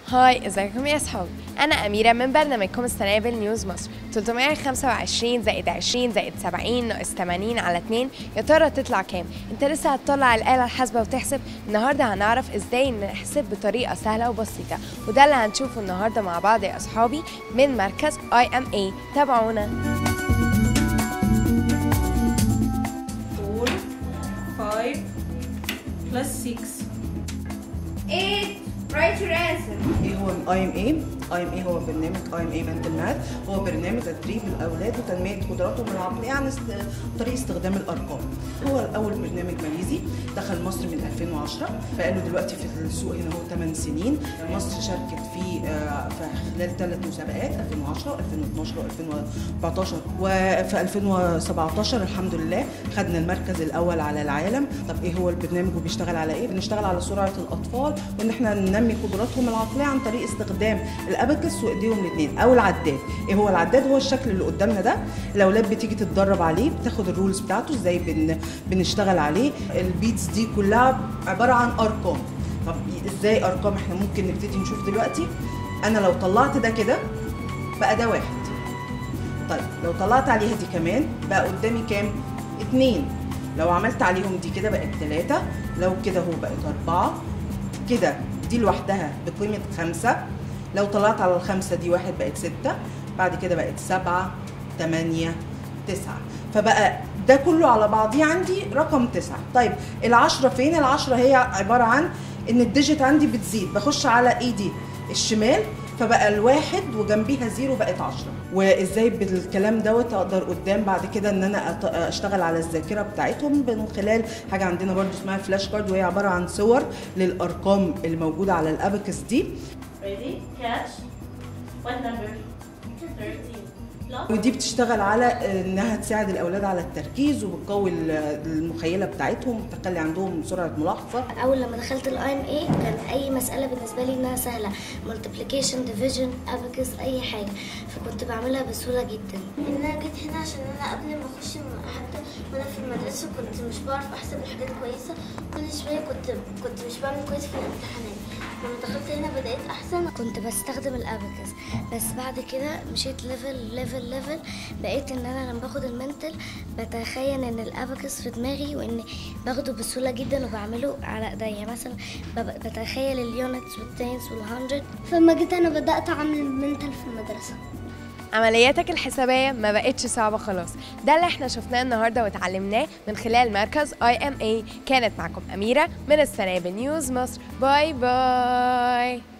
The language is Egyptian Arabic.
هاي ازيكم يا اصحابي انا اميره من برنامجكم السنابل نيوز مصر 325 زائد 20 زائد 70 ناقص 80 على 2 يا ترى تطلع كام انت لسه هتطلع الاله الحاسبه وتحسب النهارده هنعرف ازاي نحسب بطريقه سهله وبسيطه وده اللي هنشوفه النهارده مع بعض يا اصحابي من مركز اي ام اي تابعونا 4 5 plus 6 8 write your answer ايه هو الاي ام اي اي ام اي هو برنامج اي ام اي منتل ماث هو برنامج تدريب الاولاد وتنميه قدراتهم العقليه عن است... طريق استخدام الارقام هو اول برنامج ماليزي دخل مصر من 2010 بقاله دلوقتي في السوق هنا هو 8 سنين مصر شاركت فيه آه، في خلال ثلاث مسابقات 2010 2012 و2014 وفي 2017 الحمد لله خدنا المركز الاول على العالم طب ايه هو البرنامج وبيشتغل على ايه بنشتغل على سرعه الاطفال وان احنا ننمي قدراتهم العقليه عن طريق استخدام الابكس وايديهم الاثنين او العداد ايه هو العداد هو الشكل اللي قدامنا ده الاولاد بتيجي تتدرب عليه بتاخد الرولز بتاعته ازاي بن بنشتغل عليه البيتس دي كلها عباره عن ارقام طب ازاي ارقام احنا ممكن نبتدي نشوف دلوقتي انا لو طلعت ده كده بقى ده واحد طيب لو طلعت عليها دي كمان بقى قدامي كام اتنين لو عملت عليهم دي كده بقت تلاتة لو كده هو بقت أربعة كده دي لوحدها بقيمة خمسة لو طلعت على الخمسة دي واحد بقت ستة بعد كده بقت سبعة تمانية تسعة فبقى ده كله على بعضيه عندي رقم تسعة طيب العشرة فين العشرة هي عبارة عن ان الديجيت عندي بتزيد بخش على ايدي الشمال فبقى الواحد وجنبيها زيرو بقت عشرة وازاي بالكلام دوت اقدر قدام بعد كده ان انا أط- اشتغل على الذاكره بتاعتهم من خلال حاجه عندنا برضو اسمها فلاش كارد وهي عباره عن صور للارقام اللي موجوده على الابكس دي Ready? Catch. What number? 13. Plus. ودي بتشتغل على انها تساعد الاولاد على التركيز وبتقوي المخيله بتاعتهم وتخلي عندهم سرعه ملاحظه اول لما دخلت الاي ام اي كان اي مساله بالنسبه لي انها سهله مالتيبليكيشن ديفيجن اباكس اي حاجه فكنت بعملها بسهوله جدا ان انا جيت هنا عشان انا قبل ما اخش حتى وانا في المدرسه كنت مش بعرف احسب الحاجات كويسه كل شويه كنت كنت مش بعمل كويس في الامتحانات لما دخلت هنا بدات احسن كنت بستخدم الاباكس بس بعد كده مشيت ليفل ليفل ليفل بقيت ان انا لما باخد المنتل بتخيل ان الاباكس في دماغي وان باخده بسهوله جدا وبعمله على ايديا مثلا بب- بتخيل اليونتس والتنس والهندرد فلما جيت انا بدات اعمل منتل في المدرسه عملياتك الحسابية ما بقتش صعبة خلاص ده اللي احنا شفناه النهاردة واتعلمناه من خلال مركز اي ام اي كانت معكم أميرة من السنابل نيوز مصر باي باي